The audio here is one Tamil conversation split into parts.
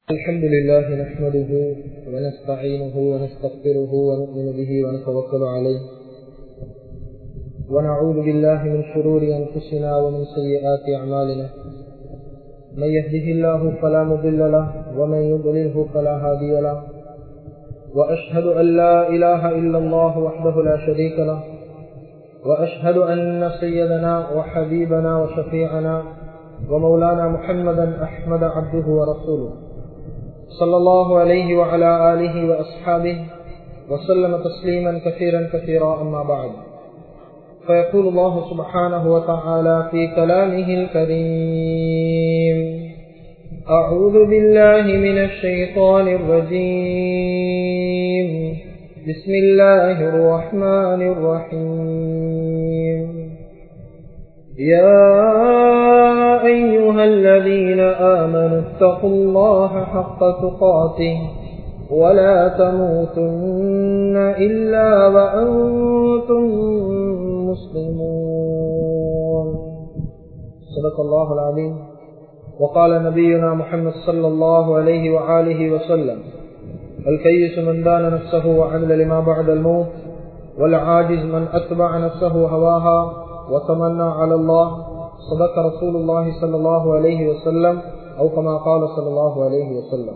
الحمد لله نحمده ونستعينه ونستغفره ونؤمن به ونتوكل عليه ونعوذ بالله من شرور أنفسنا ومن سيئات أعمالنا من يهده الله فلا مضل له ومن يضلله فلا هادي له وأشهد أن لا إله إلا الله وحده لا شريك له وأشهد أن سيدنا وحبيبنا وشفيعنا ومولانا محمدا أحمد عبده ورسوله صلى الله عليه وعلى آله وأصحابه وسلم تسليما كثيرا كثيرا أما بعد فيقول الله سبحانه وتعالى في كلامه الكريم أعوذ بالله من الشيطان الرجيم بسم الله الرحمن الرحيم يا أيها الذين آمنوا اتقوا الله حق تقاته ولا تموتن إلا وأنتم مسلمون صدق الله العظيم وقال نبينا محمد صلى الله عليه وآله وسلم الكيس من دان نفسه وعمل لما بعد الموت والعاجز من أتبع نفسه هواها وتمنى على الله صدق رسول الله صلى الله عليه وسلم أو كما قال صلى الله عليه وسلم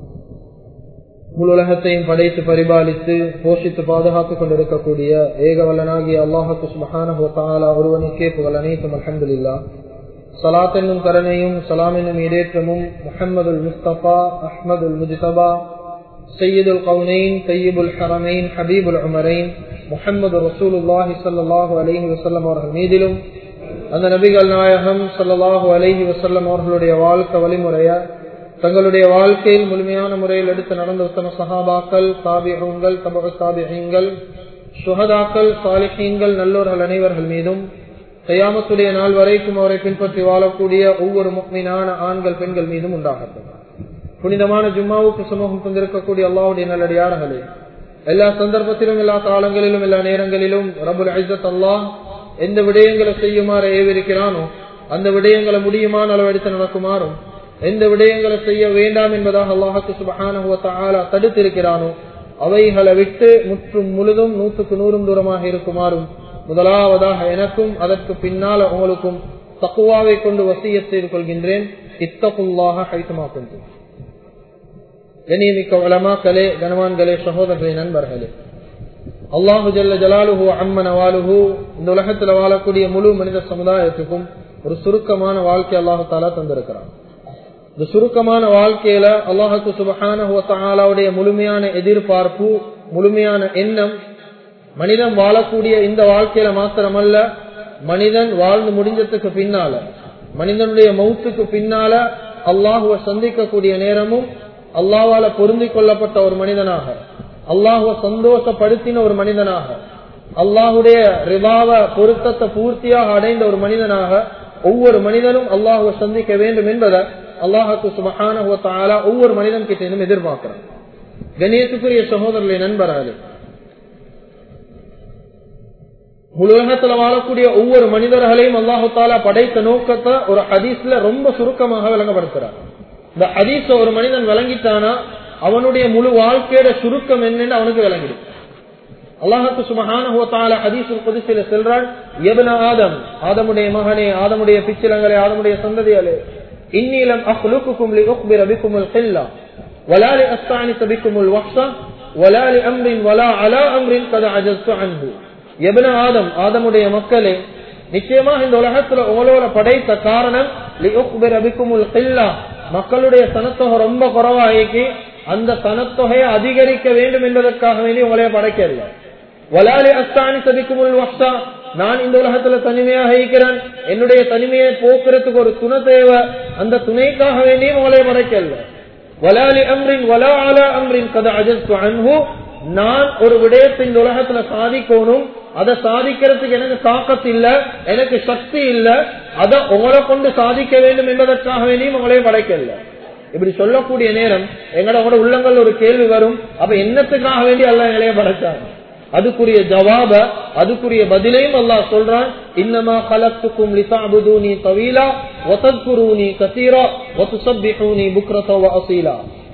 முழு உலகத்தையும் படைத்து பரிபாலித்து போஷித்து பாதுகாத்துக் கொண்டிருக்கக்கூடிய ஏக வல்லனாகிய அல்லாஹத்து சுபஹானா ஒருவனுக்கே புகழ் அனைத்தும் அலமதுல்லா சலாத் என்னும் கருணையும் சலாம் என்னும் இடேற்றமும் முஹம்மதுல் முஸ்தபா அஹ்மதுல் முஜ்தபா சையீதுல் கவுனைன் தையீபுல் ஹரமைன் ஹபீபுல் உமரைன் முஹம்மது ரசூலுல்லாஹி சல்லாஹூ அலஹி வசல்லம் அவர்கள் மீதிலும் அந்த நபிகள் நாயகம் சல்லாஹூ அலஹி வசல்லம் அவர்களுடைய வாழ்க்கை வழிமுறைய தங்களுடைய வாழ்க்கையில் முழுமையான முறையில் எடுத்து நடந்த உத்தம சஹாபாக்கள் தாபியங்கள் தபக தாபியங்கள் சுகதாக்கள் சாலிஹீன்கள் நல்லோர்கள் அனைவர்கள் மீதும் கையாமத்துடைய நாள் வரைக்கும் அவரை பின்பற்றி வாழக்கூடிய ஒவ்வொரு முக்மீனான ஆண்கள் பெண்கள் மீதும் உண்டாகட்டும் புனிதமான ஜும்மாவுக்கு சமூகம் தந்திருக்கக்கூடிய அல்லாவுடைய நல்லடியார்களே எல்லா சந்தர்ப்பத்திலும் எல்லா காலங்களிலும் எல்லா நேரங்களிலும் ரபுல் ஐசத் அல்லாஹ் எந்த விடயங்களை செய்யுமாறு ஏவிருக்கிறானோ அந்த விடயங்களை முடியுமான அளவெடுத்து நடக்குமாறும் எந்த விடயங்களை செய்ய வேண்டாம் என்பதாக அல்லாஹுக்கு சுபஹான தடுத்திருக்கிறானோ அவைகளை விட்டு முற்றும் முழுதும் நூற்றுக்கு நூறும் தூரமாக இருக்குமாறும் முதலாவதாக எனக்கும் அதற்கு பின்னால உங்களுக்கும் தக்குவாவை கொண்டு வசிய செய்து கொள்கின்றேன் இத்தகுல்லாக ஹைத்தமா கொண்டு கண்ணியமிக்க வளமாக்களே கனவான்களே சகோதரர்களே நண்பர்களே அல்லாஹு ஜல்ல ஜலாலுஹு அம்மன் அவாலுஹு இந்த உலகத்துல வாழக்கூடிய முழு மனித சமுதாயத்துக்கும் ஒரு சுருக்கமான வாழ்க்கை அல்லாஹு தாலா தந்திருக்கிறான் இந்த சுருக்கமான வாழ்க்கையில அல்லாஹுக்கு சுபஹானுடைய முழுமையான எதிர்பார்ப்பு முழுமையான எண்ணம் மனிதன் வாழக்கூடிய இந்த வாழ்க்கையில மாத்திரமல்ல மனிதன் வாழ்ந்து முடிஞ்சதுக்கு பின்னால மனிதனுடைய மௌத்துக்கு பின்னால அல்லாஹுவ சந்திக்கக்கூடிய நேரமும் அல்லாவால பொருந்திக் கொள்ளப்பட்ட ஒரு மனிதனாக அல்லாஹுவ சந்தோஷப்படுத்தின ஒரு மனிதனாக அல்லாஹுடைய ரிவாவ பொருத்தத்தை பூர்த்தியாக அடைந்த ஒரு மனிதனாக ஒவ்வொரு மனிதனும் அல்லாஹுவ சந்திக்க வேண்டும் என்பதை அல்லாஹுக்கு சுமகான ஒவ்வொரு மனிதன் கிட்ட எதிர்பார்க்கிறான் கணேசுக்குரிய சகோதரர்களை நண்பர்களே உலகத்துல வாழக்கூடிய ஒவ்வொரு மனிதர்களையும் அல்லாஹு தாலா படைத்த நோக்கத்தை ஒரு ஹதீஸ்ல ரொம்ப சுருக்கமாக விளங்கப்படுத்துறார் இந்த ஹதீஸ ஒரு மனிதன் விளங்கிட்டானா அவனுடைய முழு வாழ்க்கையோட சுருக்கம் என்னன்னு அவனுக்கு விளங்கிடும் அல்லாஹுக்கு சுமகான ஹதீசுல் புதுசில செல்றான் எபன ஆதம் ஆதமுடைய மகனே ஆதமுடைய பிச்சிலங்களே ஆதமுடைய சந்ததியாலே இன்னிலம் அஹ்லுக்குக்கும் லிஉக்பிர பிக்குமுல் கில்லா ولا لأستعنس بكم الوحشة ولا لأمر ولا على أمر قد عجزت عنه எபன ஆதம் ஆதமுடைய மக்களே நிச்சயமாக இந்த உலகத்துல உங்களோட படைத்த காரணம் மக்களுடைய சனத்தொகை ரொம்ப குறவாகி அந்த சனத்தொகையை அதிகரிக்க வேண்டும் என்பதற்காக வேண்டி உங்களைய படைக்கல வலாலி அஸ்தானி சதிக்குமுல் வக்ஷா நான் இந்த உலகத்துல தனிமையாக இருக்கிறேன் என்னுடைய தனிமையை போக்குறதுக்கு ஒரு துணை தேவை அந்த துணைக்காக வேண்டியும் உங்களைய படைக்கல வலாலி அம்ரின் வலா அலா அம்ரின் கதை அஜஸ்து அன்பு நான் ஒரு விடயத்தை இந்த உலகத்துல சாதிக்கணும் அதை சாதிக்கிறதுக்கு எனக்கு தாக்கத்து இல்ல எனக்கு சக்தி இல்ல அதை உங்களை கொண்டு சாதிக்க வேண்டும் என்பதற்காக வேண்டியும் உங்களே படைக்கல இப்படி சொல்லக்கூடிய நேரம் எங்கட உங்களோட உள்ளங்கள் ஒரு கேள்வி வரும் அப்ப என்னத்துக்காக வேண்டி அல்ல எங்களைய படைச்சாங்க அதுக்குரிய ஜவாப அதுக்குரிய பதிலையும் அல்லாஹ் சொல்றான் இன்னமா கலத்துக்கும் லிசாபுதூனி தவீலா வசத்குரூனி கசீரா வசுசப்பிஹூனி புக்ரத வஅசீலா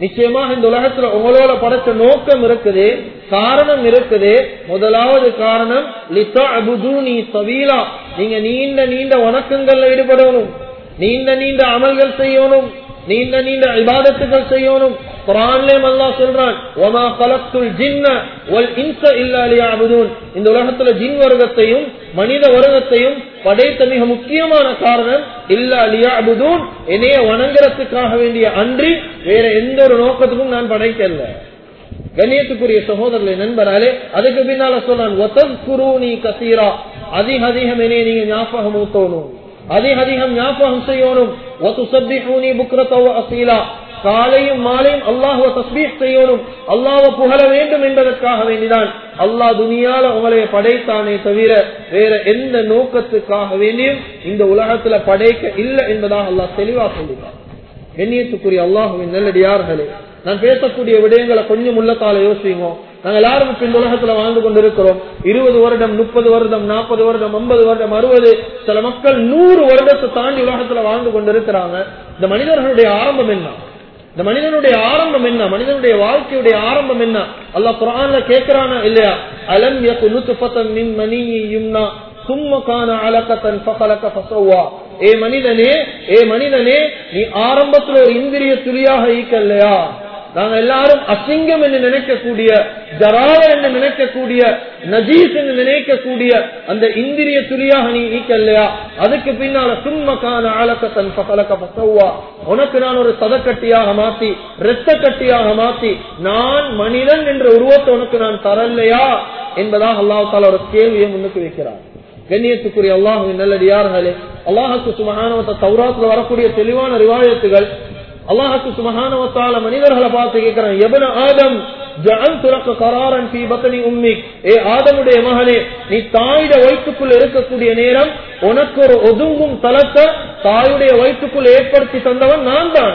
நிச்சயமாக இந்த உலகத்துல உங்களோட படைச்ச நோக்கம் இருக்குது காரணம் இருக்குது முதலாவது காரணம் லிசா அபுதூனி சவீலா நீங்க நீண்ட நீண்ட வணக்கங்கள்ல ஈடுபடணும் நீண்ட நீண்ட அமல்கள் செய்யணும் நீண்ட நீண்ட இபாதத்துகள் செய்யணும் குரான்லயும் அல்லாஹ் சொல்றான் ஒமா கலத்துல் ஜின்ன ஒல் இன்ச இல்லா லியஅபுதூன் இந்த உலகத்துல ஜின் வர்க்கத்தையும் மனித வர்க்கத்தையும் படைத்த மிக முக்கியமான காரணம் இல்லா லியஅபுதூன் என்னைய வணங்குறதுக்காக வேண்டிய அன்றி வேற எந்த ஒரு நோக்கத்துக்கும் நான் படைக்கல கண்ணியத்துக்குரிய சகோதரர்களை நண்பராலே அதுக்கு பின்னால சொல்றான் ஒத்தம் குருனி கசீரா அதிக அதிகம் என்னைய நீங்க ஞாபகம் ஊத்தணும் அதிக அதிகம் ஞாபகம் செய்யணும் ஒத்துசப்பிஹூனி புக்ரத்தவ அசீலா காலையும் மாலையும் அல்லாஹுவ தஸ்பீக் செய்யணும் அல்லாஹ்வை புகழ வேண்டும் என்பதற்காக வேண்டிதான் அல்லாஹ் துனியால உங்களை படைத்தானே தவிர வேற எந்த நோக்கத்துக்காக வேண்டியும் இந்த உலகத்துல படைக்க இல்லை என்பதாக அல்லாஹ் தெளிவா சொல்லுகிறார் கண்ணியத்துக்குரிய அல்லாஹுவின் நல்லடியார்களே நான் பேசக்கூடிய விடயங்களை கொஞ்சம் உள்ளத்தால யோசிங்க நாங்க எல்லாரும் இப்ப இந்த உலகத்துல வாழ்ந்து கொண்டிருக்கிறோம் இருபது வருடம் முப்பது வருடம் நாற்பது வருடம் ஐம்பது வருடம் அறுபது சில மக்கள் நூறு வருடத்தை தாண்டி உலகத்துல வாழ்ந்து கொண்டிருக்கிறாங்க இந்த மனிதர்களுடைய ஆரம்பம் என்ன இந்த மனிதனுடைய ஆரம்பம் என்ன மனிதனுடைய வாழ்க்கையுடைய ஆரம்பம் என்ன அல்லாஹ் குரான்ல கேட்கிறானா இல்லையா அலம் யகுனுத்துஃபதன் மின் மனியும்னா சும்ம கான அலகத்தன் ஃபகலக ஃபசவ்வா ஏ மனிதனே ஏ மனிதனே நீ ஆரம்பத்துல ஒரு இந்திரிய துளியாக ஈக்கல்லையா நாங்க எல்லாரும் அசிங்கம் என்று நினைக்கக்கூடிய ஜராவ என்று நினைக்கக்கூடிய நஜீஸ் என்று நினைக்கக்கூடிய அந்த இந்திரிய துளியாக நீ ஈக்கல்லையா அதுக்கு பின்னால சும்மக்கான ஆலக்கத்தன் பகலக்க பசவ்வா உனக்கு நான் ஒரு சதக்கட்டியாக மாத்தி இரத்த கட்டியாக மாத்தி நான் மனிதன் என்ற உருவத்தை உனக்கு நான் தரலையா என்பதாக அல்லாஹ் தால ஒரு கேள்வியை முன்னுக்கு வைக்கிறார் கண்ணியத்துக்குரிய அல்லாஹுவின் நல்லடியார்களே அல்லாஹுக்கு சுமகானவத்த தௌராத்துல வரக்கூடிய தெளிவான ரிவாயத்துகள் அல்லாஹுக்கு சுமகானவத்தால மனிதர்களை பார்த்து கேட்கிறான் எபன ஆதம் ஜஅல்துலக கராரன் ஃபீ பத்னி உம்மிக் ஏ ஆதமுடைய மகனே நீ தாயுடைய வயிற்றுக்குள்ள இருக்கக்கூடிய நேரம் உனக்கு ஒரு ஒதுங்கும் தலத்தை தாயுடைய வயிற்றுக்குள் ஏற்படுத்தி தந்தவன் நான் தான்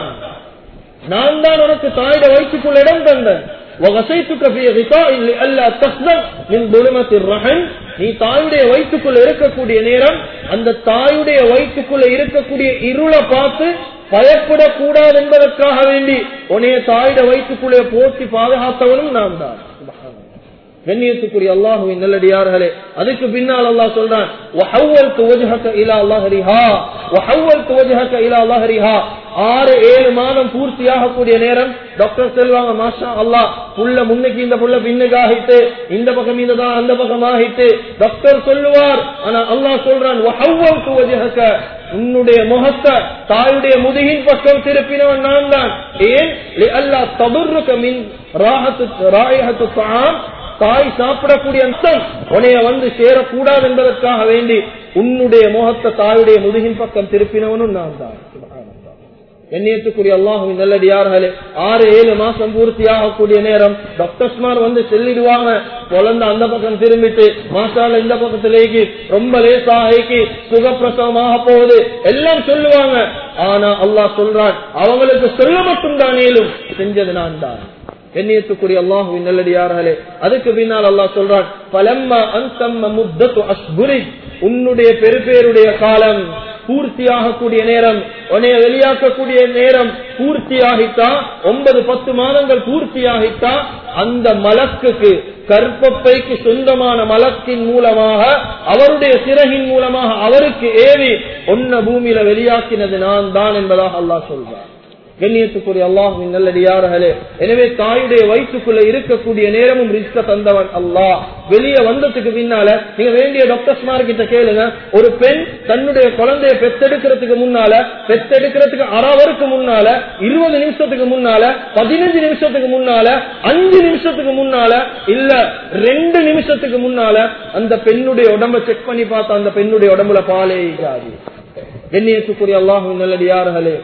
நான் தான் உனக்கு தாயுடைய வயிற்றுக்குள் இடம் தந்தேன் وغسيتك في غطاء لئلا تخزن من ظلمة الرحم நீ தாயுடைய வயிற்றுக்குள்ள இருக்கக்கூடிய நேரம் அந்த தாயுடைய வயிற்றுக்குள்ள இருக்கக்கூடிய இருளை பார்த்து பயப்படக்கூடாது என்பதற்காக வேண்டி உன்னைய தாயுடைய வயிற்றுக்குள்ளே போட்டி பாதுகாத்தவனும் நான் தான் கண்ணியத்துக்குரிய அல்லாஹுவின் நல்லடியார்களே அதுக்கு பின்னால் அல்லாஹ் சொல்றான் وحولت وجهك الى ظهرها وحولت وجهك الى ظهرها ஆறு ஏழு மாதம் பூர்த்தியாக கூடிய நேரம் டாக்டர் செல்வாங்க மாஷா அல்லாஹ் புள்ள முன்னுக்கு இந்த புள்ள பின்னுக்கு ஆகிட்டு இந்த பக்கம் இந்த தான் அந்த பக்கம் ஆகிட்டு டாக்டர் சொல்லுவார் ஆனா அல்லாஹ் சொல்றான் وحولت وجهك உன்னுடைய முகத்தை தாயுடைய முதுகின் பக்கம் திருப்பினவன் நான் தான் ஏன் அல்லா தபுர்ருக்க மின் ராஹத்து ராயஹத்து தாம் தாய் சாப்பிடக்கூடிய அம்சம் உனைய வந்து சேரக்கூடாது என்பதற்காக வேண்டி உன்னுடைய முகத்தை தாயுடைய முதுகின் பக்கம் திருப்பினவனும் நான் தான் எண்ணியத்துக்குரிய அல்லாஹுவின் நல்லடியார்களே ஆறு ஏழு மாசம் பூர்த்தியாக கூடிய நேரம் டாக்டர்ஸ்மார் வந்து சொல்லிடுவாங்க குழந்தை அந்த பக்கம் திரும்பிட்டு மாசால இந்த பக்கத்திலேக்கு ரொம்ப லேசாகி சுகப்பிரசவமாக போகுது எல்லாம் சொல்லுவாங்க ஆனா அல்லாஹ் சொல்றான் அவங்களுக்கு சொல்ல மட்டும் தானேலும் செஞ்சது நான் தான் எண்ணியத்துக்குரிய அல்லாஹுவின் நல்லடியார்களே அதுக்கு பின்னால் அல்லாஹ் சொல்றான் பலம்மா அந்தம்ம முத்தத்து அஸ்புரி உன்னுடைய பெருபேருடைய காலம் பூர்த்தியாகக்கூடிய நேரம் உன்னைய வெளியாக்கக்கூடிய நேரம் பூர்த்தியாகிட்டா ஒன்பது பத்து மாதங்கள் பூர்த்தியாகிட்டா அந்த மலக்குக்கு கற்பப்பைக்கு சொந்தமான மலக்கின் மூலமாக அவருடைய சிறகின் மூலமாக அவருக்கு ஏவி ஒன்ன பூமியில வெளியாக்கினது நான் தான் என்பதாக அல்லாஹ் சொல்றார் கண்ணியத்துக்குரிய அல்லாஹுவின் நல்லடியார்களே எனவே தாயுடைய வயிற்றுக்குள்ள இருக்கக்கூடிய நேரமும் ரிஸ்க தந்தவன் அல்லாஹ் வெளியே வந்ததுக்கு பின்னால நீங்க வேண்டிய டாக்டர்ஸ்மார் கிட்ட கேளுங்க ஒரு பெண் தன்னுடைய குழந்தைய பெத்தெடுக்கிறதுக்கு முன்னால பெத்தெடுக்கிறதுக்கு அறவருக்கு முன்னால இருபது நிமிஷத்துக்கு முன்னால பதினஞ்சு நிமிஷத்துக்கு முன்னால அஞ்சு நிமிஷத்துக்கு முன்னால இல்ல ரெண்டு நிமிஷத்துக்கு முன்னால அந்த பெண்ணுடைய உடம்ப செக் பண்ணி பார்த்தா அந்த பெண்ணுடைய உடம்புல பாலே இருக்காது கண்ணியத்துக்குரிய அல்லாஹுவின் நல்லடியார்களே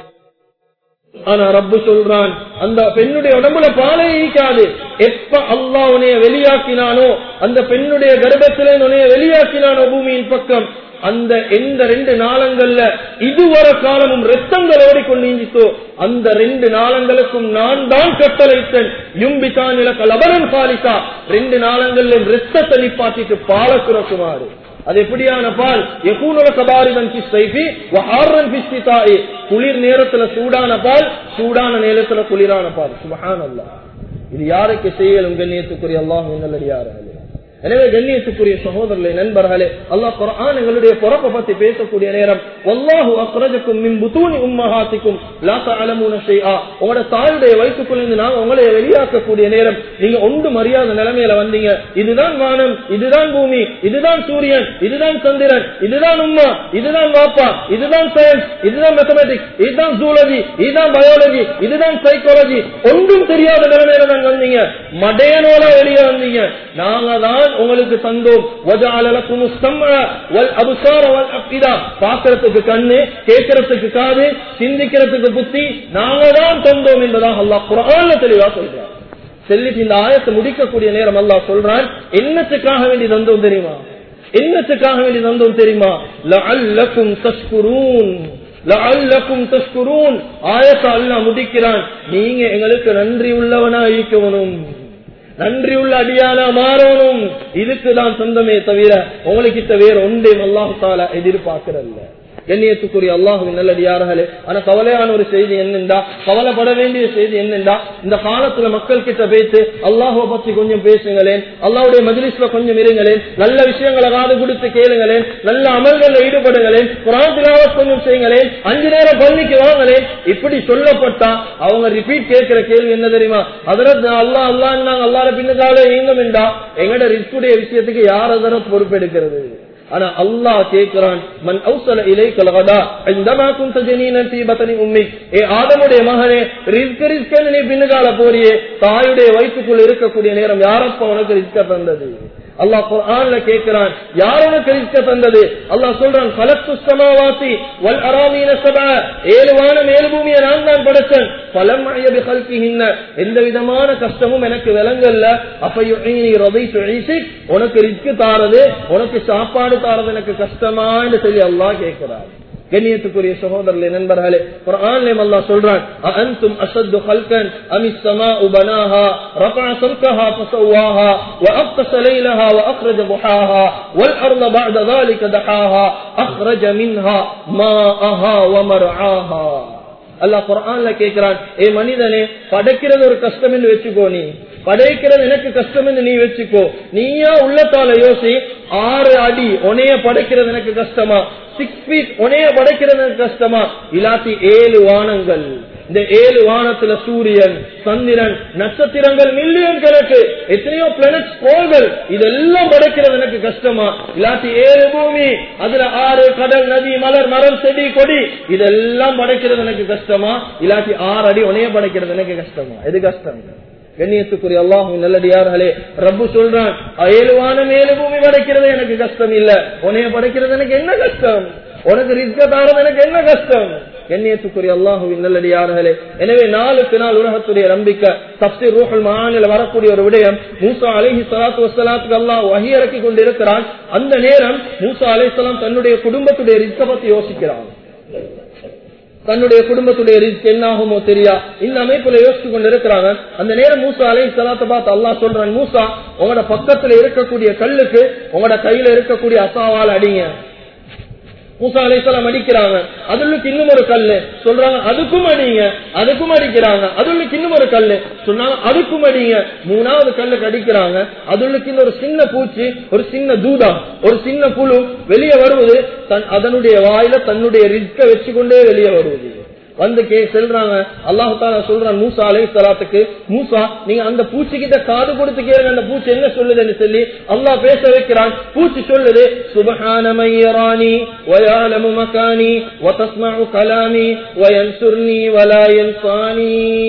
ஆனா ரப்பு சொல்றான் அந்த பெண்ணுடைய உடம்புல பாலே ஈக்காது எப்ப அல்லாஹ் உனைய வெளியாக்கினானோ அந்த பெண்ணுடைய கர்ப்பத்திலே உனைய வெளியாக்கினானோ பூமியின் பக்கம் அந்த எந்த ரெண்டு நாளங்கள்ல இதுவரை காலமும் ரத்தங்கள் ஓடிக்கொண்டிருந்தோ அந்த ரெண்டு நாளங்களுக்கும் நான் தான் கட்டளைத்தன் யும்பிதான் இலக்க லபரன் பாலிசா ரெண்டு நாளங்களிலும் ரத்தத்தை நிப்பாட்டிட்டு பால சுரக்குமாறு அது எப்படியான பால் யகூனுல கபாரிதன் ஃபி ஸைஃபி வ ஹாரன் ஃபி ஷிதாஇ குளிர் நேரத்துல சூடான பால் சூடான நேரத்துல குளிரான பால் சுப்ஹானல்லாஹ் இது யாருக்கு செய்யலும் கண்ணியத்துக்குரிய அல்லாஹ் நல்லடியார்களே எனவே கண்ணியத்துக்குரிய சகோதரர்களே நண்பர்களே அல்லாஹ் குர்ஆன் எங்களுடைய பிறப்பை பத்தி பேசக்கூடிய நேரம் வல்லாஹு அக்ரஜக்கும் மின் புத்தூனி உம்மஹாத்திக்கும் லா தஅலமூன ஷைஆ உங்களோட தாயுடைய வயிற்றுக்குள்ள இருந்து நான் உங்களை வெளியாக்கக்கூடிய நேரம் நீங்க ஒன்று மரியாதை நிலைமையில வந்தீங்க இதுதான் வானம் இதுதான் பூமி இதுதான் சூரியன் இதுதான் சந்திரன் இதுதான் உம்மா இதுதான் வாப்பா இதுதான் சயின்ஸ் இதுதான் மேத்தமேட்டிக்ஸ் இதுதான் ஜூலஜி இதுதான் பயாலஜி இதுதான் சைக்காலஜி ஒன்றும் தெரியாத நிலைமையில தான் வந்தீங்க மடையனோட வெளியே வந்தீங்க நாங்க தான் உங்களுக்கு தந்தோம் வஜாலலக்கும் சம்ம வல் அபுசார வல் அஃபிதா பார்க்கறதுக்கு கண்ணு கேட்கறதுக்கு காது சிந்திக்கிறதுக்கு புத்தி நாங்க தான் தந்தோம் என்பதாக அல்லாஹ் குர்ஆன்ல தெளிவா சொல்றார் சொல்லிட்டு இந்த ஆயத்தை முடிக்கக்கூடிய நேரம் அல்லாஹ் சொல்றான் என்னத்துக்காக வேண்டி தந்தோம் தெரியுமா என்னத்துக்காக வேண்டி தந்தோம் தெரியுமா லஅல்லக்கும் தஷ்குரூன் லஅல்லக்கும் தஷ்குரூன் ஆயத்தை அல்லாஹ் முடிக்கிறான் நீங்க எங்களுக்கு நன்றி உள்ளவனா இருக்கணும் நன்றி உள்ள அடியானா மாறணும் இதுக்கு தான் சொந்தமே தவிர உங்களுக்கிட்ட வேற ஒன்றையும் அல்லாஹு தாலா எதிர்பார்க்கிறல்ல கண்ணியத்துக்குரிய அல்லாஹுவின் நல்லடியார்களே ஆனா கவலையான ஒரு செய்தி என்னென்றா கவலைப்பட வேண்டிய செய்தி என்னென்றா இந்த காலத்துல மக்கள் கிட்ட பேசி அல்லாஹுவை பத்தி கொஞ்சம் பேசுங்களேன் அல்லாஹ்வுடைய மஜ்லிஸ்ல கொஞ்சம் இருங்களேன் நல்ல விஷயங்களை காது கொடுத்து கேளுங்களேன் நல்ல அமல்கள்ல ஈடுபடுங்களேன் குரான் திலாவத் கொஞ்சம் செய்யுங்களேன் அஞ்சு நேரம் பள்ளிக்கு வாங்களேன் இப்படி சொல்லப்பட்டா அவங்க ரிப்பீட் கேட்கிற கேள்வி என்ன தெரியுமா அதற்கு அல்லாஹ் அல்லாஹ் நாங்க அல்லாத பின்னுக்காக இயங்கும் என்றா எங்கட ரிஸ்குடைய விஷயத்துக்கு யார் அதர பொறுப்பெடுக்கிறது ஆனா அல்லாஹ் கேட்கிறான் மன் அவுசல இலை கலகதா இந்தமா குந்த ஜனீனன் தீ பத்தனி உம்மி ஏ ஆதமுடைய மகனே ரிஸ்க் ரிஸ்க் நீ பின்னுகால போறியே தாயுடைய வயிற்றுக்குள் இருக்கக்கூடிய நேரம் யாரப்ப உனக்கு ரிஸ்க தந்தது அல்லாஹ் குர்ஆன்ல கேட்கிறான் யார் உனக்கு ரிஸ்க தந்தது அல்லாஹ் சொல்றான் கலத்து சமாவாசி வல் அராமீன சபா ஏழு வானம் ஏழு பூமியை நான் தான் படைச்சேன் பலம் அயபி ஹல்கிஹின்ன எந்த விதமான கஷ்டமும் எனக்கு விளங்கல்ல அப்ப உனக்கு ரிஸ்க் தாரது உனக்கு சாப்பாடு தாரது எனக்கு கஷ்டமா என்று சொல்லி அல்லாஹ் கேட்கிறார் கண்ணியத்துக்குரிய சகோதரர்களே நண்பர்களே குர்ஆன்லயும் அல்லாஹ் சொல்றான் அஅன்தும் அஷத்து خلقا ام السماء بناها رفع سمكها فسواها واغطش ليلها واخرج ضحاها والارض بعد ذلك دحاها اخرج منها ماءها ومرعاها அல்லாஹ் குர்ஆன்ல கேக்குறான் ஏ மனிதனே படைக்கிறது ஒரு கஷ்டம் என்று வச்சுக்கோ நீ படைக்கிறது எனக்கு கஷ்டம் என்று நீ வச்சுக்கோ நீயா உள்ளத்தால யோசி ஆறு அடி உனைய படைக்கிறது எனக்கு கஷ்டமா சிக்ஸ் ஃபீட் உனைய படைக்கிறது எனக்கு கஷ்டமா இல்லாட்டி ஏழு வானங்கள் இந்த ஏழு வானத்துல சூரியன் சந்திரன் நட்சத்திரங்கள் மில்லியன் கணக்கு எத்தனையோ பிளானட்ஸ் கோள்கள் இதெல்லாம் படைக்கிறது எனக்கு கஷ்டமா இல்லாட்டி ஏழு பூமி அதுல ஆறு கடல் நதி மலர் மரம் செடி கொடி இதெல்லாம் படைக்கிறது எனக்கு கஷ்டமா இல்லாட்டி ஆறு அடி உனைய படைக்கிறது எனக்கு கஷ்டமா எது கஷ்டம் கண்ணியத்துக்குரிய அல்லாஹு நல்லடியார்களே ரப்பு சொல்றான் ஏழு வானம் ஏழு பூமி படைக்கிறது எனக்கு கஷ்டம் இல்ல உனைய படைக்கிறது எனக்கு என்ன கஷ்டம் உனக்கு ரிஸ்க தாரது எனக்கு என்ன கஷ்டம் கண்ணியத்துக்குரிய அல்லாஹுவின் நல்லடியார்களே எனவே நாளுக்கு நாள் உலகத்துடைய நம்பிக்கை தப்சி ரூஹல் மகானில் வரக்கூடிய ஒரு விடயம் மூசா அலிஹி சலாத்து வசலாத்துக்கு அல்லாஹ் வகி இறக்கி கொண்டிருக்கிறான் அந்த நேரம் மூசா அலிசலாம் தன்னுடைய குடும்பத்துடைய ரிஸ்க பத்தி யோசிக்கிறான் தன்னுடைய குடும்பத்துடைய ரிஸ்க் என்ன ஆகுமோ தெரியா இந்த அமைப்புல யோசிச்சு கொண்டு இருக்கிறாங்க அந்த நேரம் மூசா அலை சலாத்தை பார்த்து அல்லாஹ் சொல்றான் மூசா உங்களோட பக்கத்துல இருக்கக்கூடிய கல்லுக்கு உங்களோட கையில இருக்கக்கூடிய அசாவால் அடிங்க மூசா அலைசலாம் அடிக்கிறாங்க அதுக்கு இன்னும் ஒரு கல்லு சொல்றாங்க அதுக்கும் அடிங்க அதுக்கும் அடிக்கிறாங்க அதுக்கு இன்னும் ஒரு கல்லு சொன்னாங்க அதுக்கும் அடிங்க மூணாவது கல்லுக்கு அடிக்கிறாங்க அதுக்கு இந்த ஒரு சின்ன பூச்சி ஒரு சின்ன தூதா ஒரு சின்ன புழு வெளியே வருவது தன் அதனுடைய வாயில தன்னுடைய ரிஸ்க வச்சுக்கொண்டே வெளியே வருவது வந்து கே செல்றாங்க அல்லாஹு தாலா சொல்றான் மூசா அலை சலாத்துக்கு மூசா நீங்க அந்த பூச்சி கிட்ட காது கொடுத்து கேளுங்க அந்த பூச்சி என்ன சொல்லுதுன்னு சொல்லி அல்லாஹ் பேச வைக்கிறான் பூச்சி சொல்லுது சுபஹான மையரானி வயாலமு மகானி வதஸ்மஉ கலாமி வயன்சுர்னி வலா யன்சானி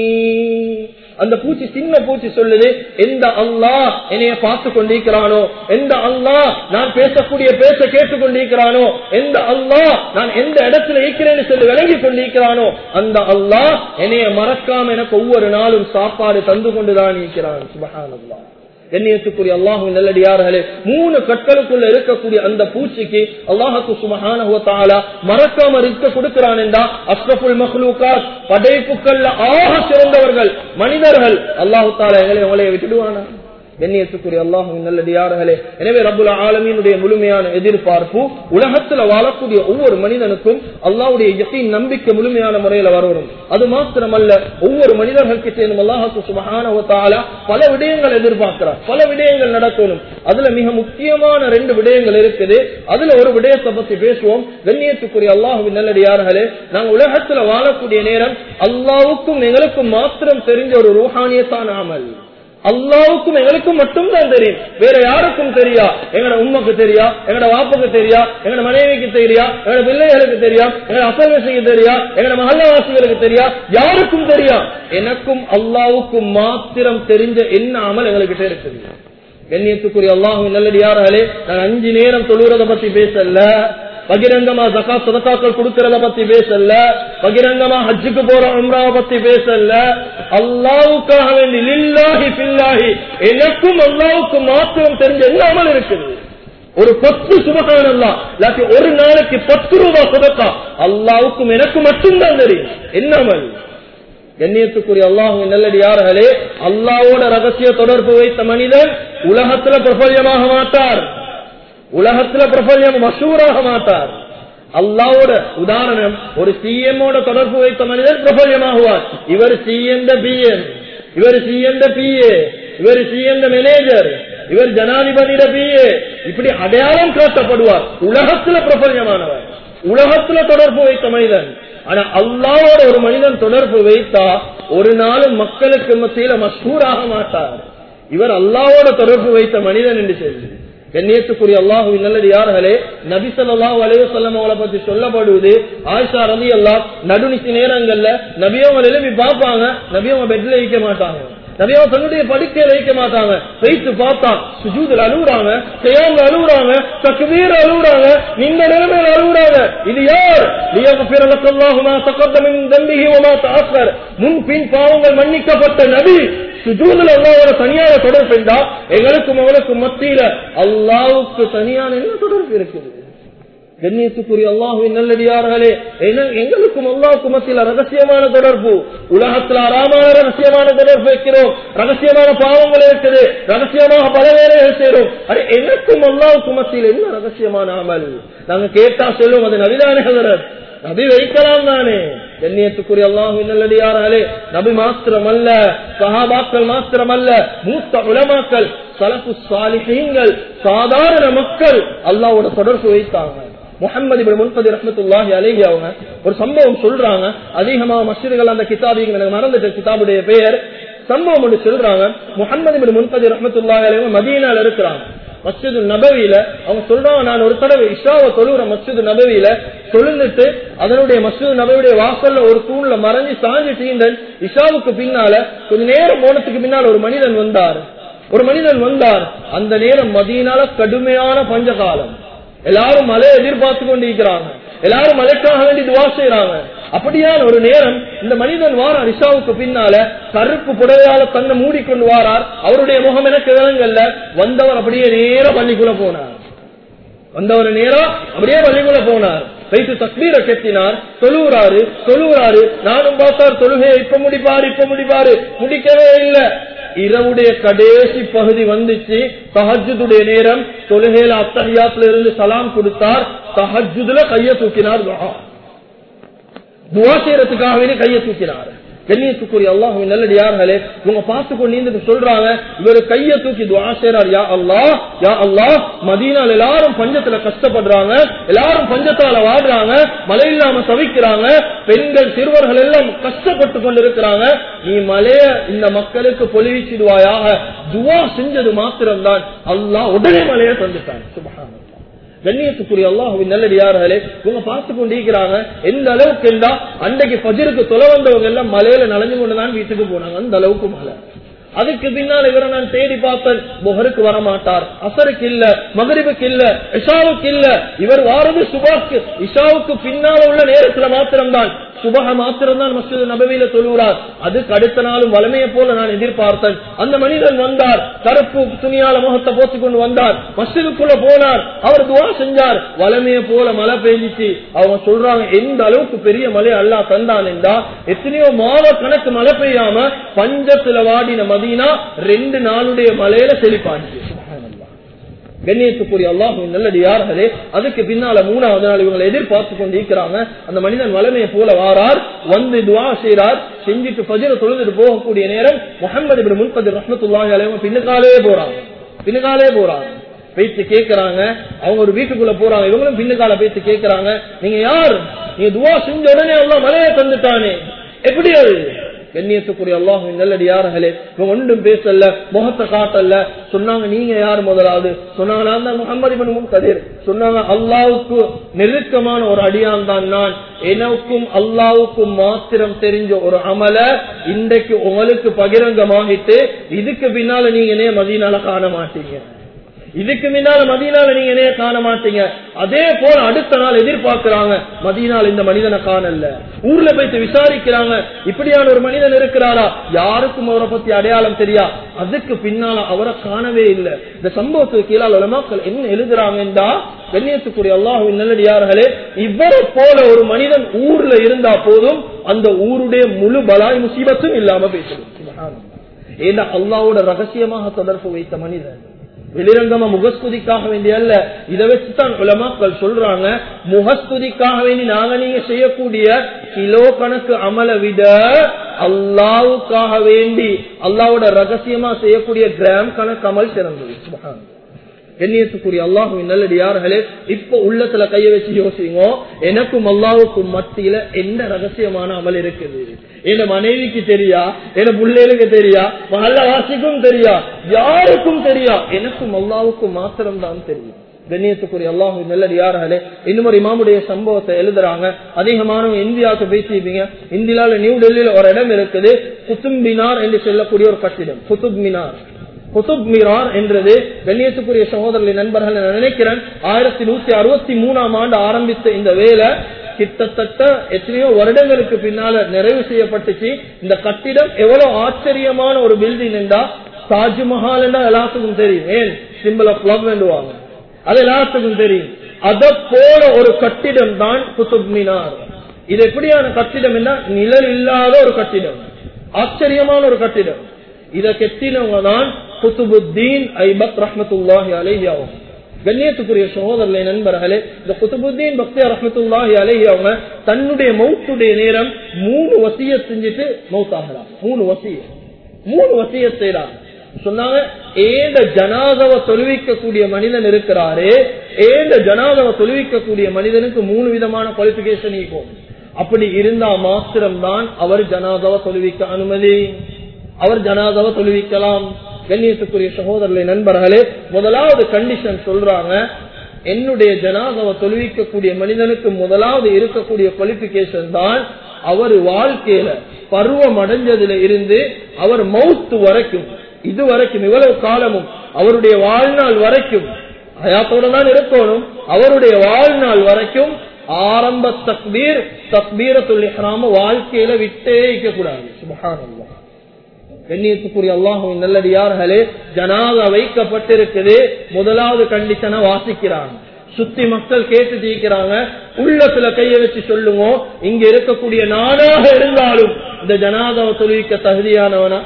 அந்த பூச்சி சின்ன பூச்சி சொல்லுது எந்த அல்லாஹ் என்னைய பார்த்து கொண்டிருக்கிறானோ எந்த அல்லாஹ் நான் பேசக்கூடிய பேச கேட்டுக் கொண்டிருக்கிறானோ எந்த அல்லாஹ் நான் எந்த இடத்துல இருக்கிறேன்னு சொல்லி விளங்கி கொண்டிருக்கிறானோ அந்த அல்லாஹ் என்னைய மறக்காம எனக்கு ஒவ்வொரு நாளும் சாப்பாடு தந்து கொண்டுதான் இருக்கிறான் சுபஹான் அல்லாஹ் கண்ணியத்துக்குரிய அல்லாஹு நல்லடியார்களே மூணு கற்களுக்குள்ள இருக்கக்கூடிய அந்த பூச்சிக்கு அல்லாஹுக்கு சுமகான மறக்காம இருக்க கொடுக்கிறான் என்றா அஸ்ரஃபுல் மஹ்லூகாத் படைப்புக்கள்ல ஆக சிறந்தவர்கள் மனிதர்கள் அல்லாஹு தாலா எங்களை உங்களைய விட்டுடுவானா கண்ணியத்துக்குரிய அல்லாஹுவின் நல்லடியார்களே எனவே ரபுல் ஆலமீனுடைய முழுமையான எதிர்பார்ப்பு உலகத்துல வாழக்கூடிய ஒவ்வொரு மனிதனுக்கும் அல்லாவுடைய யக்கீன் நம்பிக்கை முழுமையான முறையில வரணும் அது மாத்திரமல்ல ஒவ்வொரு மனிதர்களுக்கு சேர்ந்து அல்லாஹு சுபஹான பல விடயங்கள் எதிர்பார்க்கிறார் பல விடயங்கள் நடக்கணும் அதுல மிக முக்கியமான ரெண்டு விடயங்கள் இருக்குது அதுல ஒரு விடயத்தை பத்தி பேசுவோம் கண்ணியத்துக்குரிய அல்லாஹுவின் நல்லடியார்களே நாங்க உலகத்துல வாழக்கூடிய நேரம் அல்லாவுக்கும் எங்களுக்கும் மாத்திரம் தெரிஞ்ச ஒரு ரூஹானியத்தான அமல் அல்லாவுக்கும் எங்களுக்கும் மட்டும் தான் தெரியும் வேற யாருக்கும் தெரியா எங்கட உண்மைக்கு தெரியா எங்கட வாப்புக்கு தெரியா எங்கட மனைவிக்கு தெரியா எங்கட பிள்ளைகளுக்கு தெரியா எங்கட அசல்வசிக்கு தெரியா எங்கட மகல்லவாசிகளுக்கு தெரியா யாருக்கும் தெரியா எனக்கும் அல்லாவுக்கும் மாத்திரம் தெரிஞ்ச என்ன அமல் எங்களுக்கு இருக்குது கண்ணியத்துக்குரிய அல்லாஹும் நல்லடியார்களே நான் அஞ்சு நேரம் தொழுறத பத்தி பேசல பகிரங்கமா ஜக்கா சதக்காக்கள் கொடுக்கறத பத்தி பேசல பகிரங்கமா ஹஜ்ஜுக்கு போற உம்ராவை பத்தி பேசல அல்லாவுக்காக வேண்டி லில்லாஹி பில்லாஹி எனக்கும் அல்லாவுக்கும் மாத்திரம் தெரிஞ்ச என்ன அமல் இருக்குது ஒரு பத்து சுபகான் அல்லா இல்லாட்டி ஒரு நாளைக்கு பத்து ரூபாய் சுதக்கா அல்லாவுக்கும் எனக்கும் மட்டும்தான் தெரியும் என்ன அமல் கண்ணியத்துக்குரிய அல்லாஹு நல்லடியார்களே அல்லாவோட ரகசிய தொடர்பு வைத்த மனிதன் உலகத்துல பிரபல்யமாக மாட்டார் உலகத்துல பிரபல்யம் மசூராக மாட்டார் அல்லாவோட உதாரணம் ஒரு சிஎம்மோட தொடர்பு வைத்த மனிதன் பிரபல்யமாகுவார் இவர் சிஎம் பிஎம் இவர் சிஎம் பிஏ இவர் சிஎம் மேனேஜர் இவர் ஜனாதிபதியிட பிஏ இப்படி அடையாளம் காட்டப்படுவார் உலகத்துல பிரபல்யமானவர் உலகத்துல தொடர்பு வைத்த மனிதன் ஆனா அல்லாவோட ஒரு மனிதன் தொடர்பு வைத்தா ஒரு நாளும் மக்களுக்கு மத்தியில மஷூராக மாட்டார் இவர் அல்லாவோட தொடர்பு வைத்த மனிதன் என்று சொல்லி கண்ணியத்துக்குரிய அல்லாஹு நல்லது யார்களே நபி சொல்லாஹு அலைவசல்லம் அவளை பத்தி சொல்லப்படுவது ஆயிஷா ரதி அல்லா நடுநிசி நேரங்கள்ல நபியவங்க எழுப்பி பார்ப்பாங்க நபியவங்க பெட்ல வைக்க மாட்டாங்க நபியவங்க தன்னுடைய படுக்கையில வைக்க மாட்டாங்க வைத்து பார்த்தா சுஜூதில் அழுகுறாங்க செய்யாங்க அழுகுறாங்க தக்குவீர அழுகுறாங்க இந்த நிலைமையில அழுகுறாங்க இது யார் முன் பின் பாவங்கள் மன்னிக்கப்பட்ட நபி சுஜூதில் அல்லாவோட தனியான தொடர்பு என்றா எங்களுக்கும் அவளுக்கும் மத்தியில அல்லாவுக்கு தனியான என்ன தொடர்பு இருக்குது கண்ணியத்துக்குரிய அல்லாஹுவின் நல்லடியார்களே எங்களுக்கும் அல்லாவுக்கும் மத்தியில் ரகசியமான தொடர்பு உலகத்தில் அறாமான ரகசியமான தொடர்பு வைக்கிறோம் ரகசியமான பாவங்கள் இருக்குது ரகசியமாக பல வேலைகள் செய்யறோம் அது எனக்கும் அல்லாவுக்கும் மத்தியில் என்ன ரகசியமான அமல் நாங்க கேட்டா சொல்லுவோம் அது நவிதானே நபி வைக்கலாம் தானே கண்ணியத்துக்குரிய அல்லாஹு நல்லடியார்களே நபி மாத்திரம் அல்ல சஹாபாக்கள் மாத்திரம் அல்ல மூத்த உலமாக்கள் சலப்பு சாலிஹீங்கள் சாதாரண மக்கள் அல்லாவோட தொடர்பு வைத்தாங்க முகமது முன்பதி ரஹமத்துல்லாஹி அலேஹி அவங்க ஒரு சம்பவம் சொல்றாங்க அதிகமா மஸ்ஜிதுகள் அந்த கிதாபிங்க எனக்கு மறந்துட்ட கிதாபுடைய பெயர் சம்பவம் ஒன்று சொல்றாங்க முகமது முன்பதி ரஹமத்துல்லாஹி அலேஹி மதீனால இருக்கிறாங்க மஸ்ஜிது நபவியில அவங்க சொல்றாங்க நான் ஒரு தடவை இஷாவை தொழுற மஸ்ஜிது நபவியில தொழுந்துட்டு அதனுடைய மஸ்ஜிது நபவியுடைய வாசல்ல ஒரு தூண்ல மறைஞ்சு சாஞ்சி தீந்தன் இஷாவுக்கு பின்னால கொஞ்ச நேரம் போனதுக்கு பின்னால் ஒரு மனிதன் வந்தார் ஒரு மனிதன் வந்தார் அந்த நேரம் மதியனால கடுமையான பஞ்சகாலம் எல்லாரும் மழை எதிர்பார்த்து கொண்டிருக்கிறாங்க எல்லாரும் மழைக்காக வேண்டி துவா செய்யறாங்க அப்படியான ஒரு நேரம் இந்த மனிதன் வாரார் இஷாவுக்கு பின்னால கருப்பு புடவையால தன்னை மூடிக்கொண்டு வாரார் அவருடைய முகம் எனக்கு விலங்கல்ல வந்தவர் அப்படியே நேர பள்ளிக்குள்ள போனார் வந்தவர் நேரம் அப்படியே பள்ளிக்குள்ள போனார் வைத்து தக்மீரை கெட்டினார் தொழுகிறாரு தொழுகிறாரு நானும் பார்த்தார் தொழுகையை இப்ப முடிப்பாரு இப்ப முடிப்பாரு முடிக்கவே இல்லை இரவுடைய கடைசி பகுதி வந்துச்சு தஹஜுடைய நேரம் தொழுகையில அத்தகையாத்துல இருந்து சலாம் கொடுத்தார் தஹஜுதுல கைய தூக்கினார் துவா செய்யறதுக்காகவே கைய தூக்கினார் கண்ணியத்துக்குரிய அல்லாஹுவின் நல்லடியார்களே இவங்க பார்த்து கொண்டு சொல்றாங்க இவரு கைய தூக்கி துவா செய்யறார் யா அல்லா யா அல்லா மதீனால் எல்லாரும் பஞ்சத்துல கஷ்டப்படுறாங்க எல்லாரும் பஞ்சத்தால வாடுறாங்க மழை இல்லாம தவிக்கிறாங்க பெண்கள் சிறுவர்கள் எல்லாம் கஷ்டப்பட்டு கொண்டிருக்கிறாங்க நீ மழைய இந்த மக்களுக்கு பொலிவிச்சிடுவாயாக துவா செஞ்சது மாத்திரம்தான் அல்லாஹ் உடனே மழைய தந்துட்டான் சுபகான கண்ணியத்துக்குரிய அல்லாஹுவின் நல்லடியார்களே இவங்க பார்த்து கொண்டிருக்கிறாங்க எந்த அளவுக்கு என்றா அன்றைக்கு பஜருக்கு தொலை வந்தவங்க எல்லாம் மலையில நனைஞ்சு கொண்டுதான் வீட்டுக்கு போனாங்க அந்த அளவுக்கு மழை அதுக்கு பின்னால் இவரை நான் தேடி பார்த்தேன் புகருக்கு வர மாட்டார் அசருக்கு இல்ல மகரிபுக்கு இல்ல இஷாவுக்கு இல்ல இவர் வாரது சுபாக்கு இஷாவுக்கு பின்னால உள்ள நேரத்துல மாத்திரம்தான் சுபக மாத்திரம் தான் மஸ்ஜித் நபவியில தொழுகிறார் அதுக்கு அடுத்த நாளும் வளமையை போல நான் எதிர்பார்த்தேன் அந்த மனிதன் வந்தார் கருப்பு துணியால முகத்தை போட்டுக் கொண்டு வந்தார் மஸ்ஜிதுக்குள்ள போனார் அவர் துவா செஞ்சார் வளமையை போல மழை பெய்ஞ்சிச்சு அவங்க சொல்றாங்க எந்த அளவுக்கு பெரிய மழை அல்லா தந்தான் என்றா எத்தனையோ மாத கணக்கு மழை பெய்யாம பஞ்சத்துல வாடின மதீனா ரெண்டு நாளுடைய மழையில செழிப்பாச்சு கண்ணியத்துக்குரிய அல்லாஹும் நல்லடியார்களே அதுக்கு பின்னால மூணாவது நாள் இவங்களை எதிர்பார்த்து கொண்டு இருக்கிறாங்க அந்த மனிதன் வளமையை போல வாரார் வந்து துவா செய்றார் செஞ்சுட்டு பஜிர தொழுதுட்டு போகக்கூடிய நேரம் முகமது இப்படி முன்பது ரஹமத்துல்லாஹி அலைவங்க பின்னுக்காலே போறாங்க பின்னுக்காலே போறாங்க பேச்சு கேட்கறாங்க அவங்க ஒரு வீட்டுக்குள்ள போறாங்க இவங்களும் பின்னுக்கால பேச்சு கேட்கறாங்க நீங்க யார் நீங்க துவா செஞ்ச உடனே எல்லாம் மலையை தந்துட்டானே எப்படி அது கண்ணியத்துக்குரிய அல்லாஹும் நல்லடியார்களே இவங்க ஒன்றும் பேசல முகத்தை காட்டல சொன்னாங்க நீங்க யார் முதலாவது சொன்னாங்க நான் தான் முகமது இபின் கதிர் சொன்னாங்க அல்லாவுக்கு நெருக்கமான ஒரு அடியான் தான் நான் எனக்கும் அல்லாவுக்கும் மாத்திரம் தெரிஞ்ச ஒரு அமல இன்றைக்கு உங்களுக்கு பகிரங்கமாகிட்டு இதுக்கு பின்னால நீங்க நே மதியனால காண மாட்டீங்க இதுக்கு முன்னால மதியனால நீங்க என்னைய காண மாட்டீங்க அதே போல அடுத்த நாள் எதிர்பார்க்கிறாங்க மதியனால் இந்த மனிதனை காணல ஊர்ல போயிட்டு விசாரிக்கிறாங்க இப்படியான ஒரு மனிதன் இருக்கிறாரா யாருக்கும் அவரை பத்தி அடையாளம் தெரியா அதுக்கு பின்னால அவரை காணவே இல்லை இந்த சம்பவத்துக்கு கீழால் உலமாக்கள் என்ன எழுதுறாங்கன்றா கண்ணியத்துக்குரிய அல்லாஹுவின் நல்லடியார்களே இவரை போல ஒரு மனிதன் ஊர்ல இருந்தா போதும் அந்த ஊருடைய முழு பலாய் முசீபத்தும் இல்லாம பேசணும் ஏன்னா அல்லாவோட ரகசியமாக தொடர்பு வைத்த மனிதன் வெளிரங்கமா முகஸ்துதிக்காக வேண்டிய அல்ல இதை வச்சுதான் உலமாக்கள் சொல்றாங்க முகஸ்துதிக்காக வேண்டி நாங்க நீங்க செய்யக்கூடிய கிலோ கணக்கு அமலை விட அல்லாவுக்காக வேண்டி அல்லாவோட ரகசியமா செய்யக்கூடிய கிராம் கணக்கு அமல் சிறந்தது சுபஹான் கண்ணியத்துக்குரிய அல்லாஹுவின் நல்லடியார்களே இப்ப உள்ளத்துல கைய வச்சு யோசிங்க எனக்கும் அல்லாவுக்கும் மத்தியில என்ன ரகசியமான அமல் இருக்குது என் மனைவிக்கு தெரியா என் பிள்ளைகளுக்கு தெரியா மல்லவாசிக்கும் தெரியா யாருக்கும் தெரியா எனக்கும் அல்லாவுக்கும் மாத்திரம் தான் தெரியும் கண்ணியத்துக்குரிய அல்லாஹு நல்லடியார்களே இன்னும் ஒரு இமாமுடைய சம்பவத்தை எழுதுறாங்க அதிகமானவங்க இந்தியாவுக்கு பேசியிருப்பீங்க இந்தியாவில் நியூ டெல்லியில ஒரு இடம் இருக்குது குத்துப் மினார் என்று சொல்லக்கூடிய ஒரு கட்டிடம் குத்துப் மினார் குதுப் மீரார் என்றது கண்ணியத்துக்குரிய சகோதரர்களின் நண்பர்கள் நான் நினைக்கிறேன் ஆயிரத்தி நூத்தி அறுபத்தி மூணாம் ஆண்டு ஆரம்பித்த இந்த வேலை கிட்டத்தட்ட எத்தனையோ வருடங்களுக்கு பின்னால நிறைவு செய்யப்பட்டுச்சு இந்த கட்டிடம் எவ்வளவு ஆச்சரியமான ஒரு பில்டிங் என்றா தாஜ்மஹால் என்றா எல்லாத்துக்கும் தெரியும் ஏன் சிம்பிள் ஆஃப் லவ் வேண்டுவாங்க அது எல்லாத்துக்கும் தெரியும் அத போல ஒரு கட்டிடம் தான் குதுப் மினார் இது எப்படியான கட்டிடம் என்ன நிழல் இல்லாத ஒரு கட்டிடம் ஆச்சரியமான ஒரு கட்டிடம் இதை கெட்டினவங்க தான் குத்துபுத்தீன் ஐபத் ரஹமத்துல்லாஹி அலேஹி அவங்க கண்ணியத்துக்குரிய சகோதரர்களே நண்பர்களே இந்த குத்துபுத்தீன் பக்தியா ரஹமத்துல்லாஹி அலேஹி அவங்க தன்னுடைய மௌத்துடைய நேரம் மூணு வசிய செஞ்சுட்டு மௌத்தாகலாம் மூணு வசிய மூணு வசிய செய்யலாம் சொன்னாங்க ஏந்த ஜனாதவ தொழுவிக்கக்கூடிய மனிதன் இருக்கிறாரு ஏந்த ஜனாதவ தொழுவிக்கக்கூடிய மனிதனுக்கு மூணு விதமான குவாலிபிகேஷன் இருக்கும் அப்படி இருந்தா மாத்திரம்தான் அவர் ஜனாதவ தொழுவிக்க அனுமதி அவர் ஜனாதாவை தொழுவிக்கலாம் கண்ணியத்துக்குரிய சகோதரர்களை நண்பர்களே முதலாவது கண்டிஷன் சொல்றாங்க என்னுடைய ஜனாதாவை தொழுவிக்கக்கூடிய மனிதனுக்கு முதலாவது இருக்கக்கூடிய குவாலிபிகேஷன் தான் அவர் வாழ்க்கையில பருவம் அடைஞ்சதுல இருந்து அவர் மவுத்து வரைக்கும் இது வரைக்கும் இவ்வளவு காலமும் அவருடைய வாழ்நாள் வரைக்கும் ஹயாத்தோட தான் இருக்கணும் அவருடைய வாழ்நாள் வரைக்கும் ஆரம்ப தக்பீர் தக்பீரத்துல் இஹ்ராம வாழ்க்கையில விட்டே இருக்க கூடாது சுபஹானல்லாஹ் கண்ணியத்துக்குரிய அல்லாஹுவின் நல்லடியார்களே ஜனாதா வைக்கப்பட்டிருக்குது முதலாவது கண்டிஷனை வாசிக்கிறாங்க சுத்தி மக்கள் கேட்டு ஜெயிக்கிறாங்க உள்ளத்துல கைய வச்சு சொல்லுங்க இங்க இருக்கக்கூடிய நானாக இருந்தாலும் இந்த ஜனாதாவை தொழுவிக்க தகுதியானவனா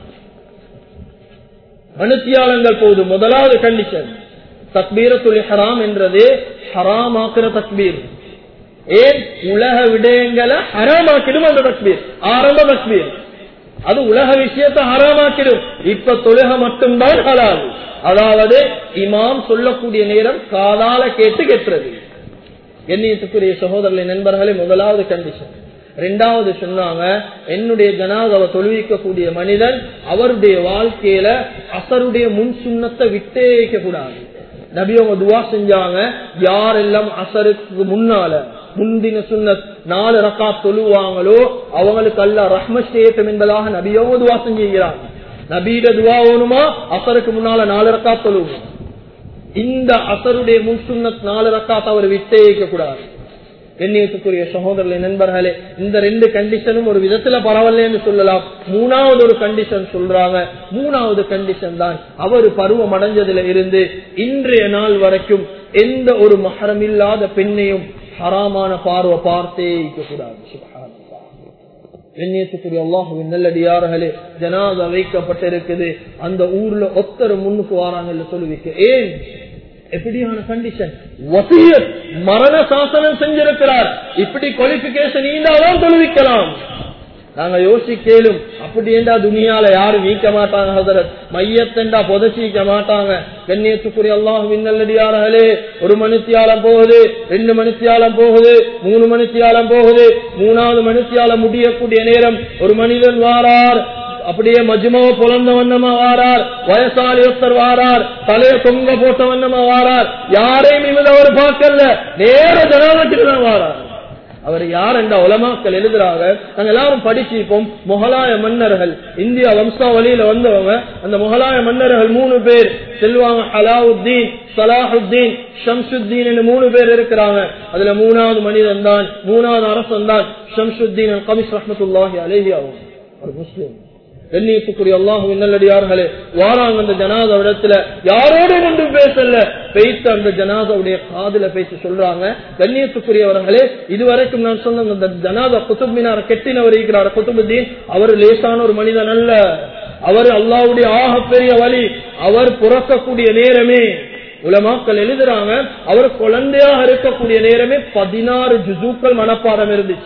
மனுத்தியாளங்கள் போது முதலாவது கண்டிஷன் தக்பீரத்துல் ஹராம் என்றது ஹராமாக்குற தக்பீர் ஏன் உலக விடயங்களை ஹராமாக்கிடும் அந்த தக்பீர் ஆரம்ப தக்பீர் அது உலக விஷயத்தை ஹராமாக்கிடும் இப்ப தொழுக மட்டும்தான் ஹலால் அதாவது இமாம் சொல்லக்கூடிய நேரம் காதால கேட்டு கெட்டுறது எண்ணியத்துக்குரிய சகோதரர்களை நண்பர்களே முதலாவது கண்டிஷன் ரெண்டாவது சொன்னாங்க என்னுடைய ஜனாதவ தொழுவிக்கக்கூடிய மனிதன் அவருடைய வாழ்க்கையில அசருடைய முன் சுண்ணத்தை விட்டே வைக்க கூடாது நபி அவங்க துவா செஞ்சாங்க யாரெல்லாம் அசருக்கு முன்னால முந்தின சுண்ணத் நாலு ரக்கா தொழுவாங்களோ அவங்களுக்கு அல்ல ரஹ்ம சேத்தம் என்பதாக நபியவங்க துவா செஞ்சுக்கிறாங்க நபீட துவா வேணுமா அசருக்கு முன்னால நாலு ரக்கா தொழுவோம் இந்த அசருடைய முன் சுண்ணத் நாலு ரக்காத் அவர் விட்டே வைக்க கூடாது எண்ணியத்துக்குரிய சகோதரர்களே நண்பர்களே இந்த ரெண்டு கண்டிஷனும் ஒரு விதத்துல பரவாயில்லன்னு சொல்லலாம் மூணாவது ஒரு கண்டிஷன் சொல்றாங்க மூணாவது கண்டிஷன் தான் அவர் பருவம் அடைஞ்சதுல இருந்து இன்றைய நாள் வரைக்கும் எந்த ஒரு மகரம் இல்லாத பெண்ணையும் ஹராமான பார்வை பார்த்தே கூடாது சுபஹானல்லாஹ். கண்ணியத்துக்குரிய அல்லாஹுவின் நல்லடியார்களே ஜனாதா வைக்கப்பட்டிருக்குது அந்த ஊர்ல ஒத்தர் முன்னுக்கு வாராங்கல்ல சொல்லுவிக்க ஏன் எப்படியான கண்டிஷன் வசியத் மரண சாசனம் செஞ்சிருக்கிறார் இப்படி குவாலிபிகேஷன் ஈண்டாதான் தொழுவிக்கலாம் நாங்க யோசிக்கலும் அப்படி என்றா துணியால யாரும் வீக்க மாட்டாங்க ஹசரத் மையத்தெண்டா புதச்சிக்க மாட்டாங்க கண்ணியத்துக்குரிய அல்லாஹ் விண்ணல்லடியார்களே ஒரு மணித்தியாலம் போகுது ரெண்டு மணித்தியாலம் போகுது மூணு மணித்தியாலம் போகுது மூணாவது மணித்தியாலம் முடியக்கூடிய நேரம் ஒரு மனிதன் வாரார் அப்படியே மஜ்மாவ புலந்த வண்ணமா வாரார் வயசாலி ஒருத்தர் வாரார் தலைய தொங்க போட்ட வண்ணமா வாரார் யாரையும் இவதவர் பார்க்கல நேர ஜனாதத்துக்கு தான் வாரார் அவர் யார் என்ற உலமாக்கள் எழுதுறாங்க நாங்க எல்லாரும் படிச்சிருப்போம் முகலாய மன்னர்கள் இந்தியா வம்சாவளியில வந்தவங்க அந்த முகலாய மன்னர்கள் மூணு பேர் செல்வாங்க அலாவுத்தீன் சலாஹுத்தீன் ஷம்சுத்தீன் என்று மூணு பேர் இருக்கிறாங்க அதுல மூணாவது மனிதன் தான் மூணாவது அரசன் தான் ஷம்சுத்தீன் கமிஸ் ரஹமத்துல்லாஹி அலேஹி ஆகும் ஒரு முஸ்லீம் கண்ணியத்துக்குரிய அல்லாஹுவின் நல்லடியார்களே வாராங்க அந்த ஜனாத இடத்துல யாரோட ஒன்றும் பேசல பேய்த்து அந்த ஜனாதாவுடைய காதுல பேசி சொல்றாங்க கண்ணியத்துக்குரியவர்களே இதுவரைக்கும் நான் சொன்ன அந்த ஜனாதா குத்துப் மினார கெட்டினவர் இருக்கிறார் குத்துபுத்தீன் அவர் லேசான ஒரு மனிதன் அல்ல அவர் அல்லாவுடைய ஆகப்பெரிய வழி அவர் புறக்கக்கூடிய நேரமே உலமாக்கள் எழுதுறாங்க அவர் குழந்தையாக இருக்கக்கூடிய நேரமே பதினாறு ஜுசூக்கள் மனப்பாடம் இருந்துச்சு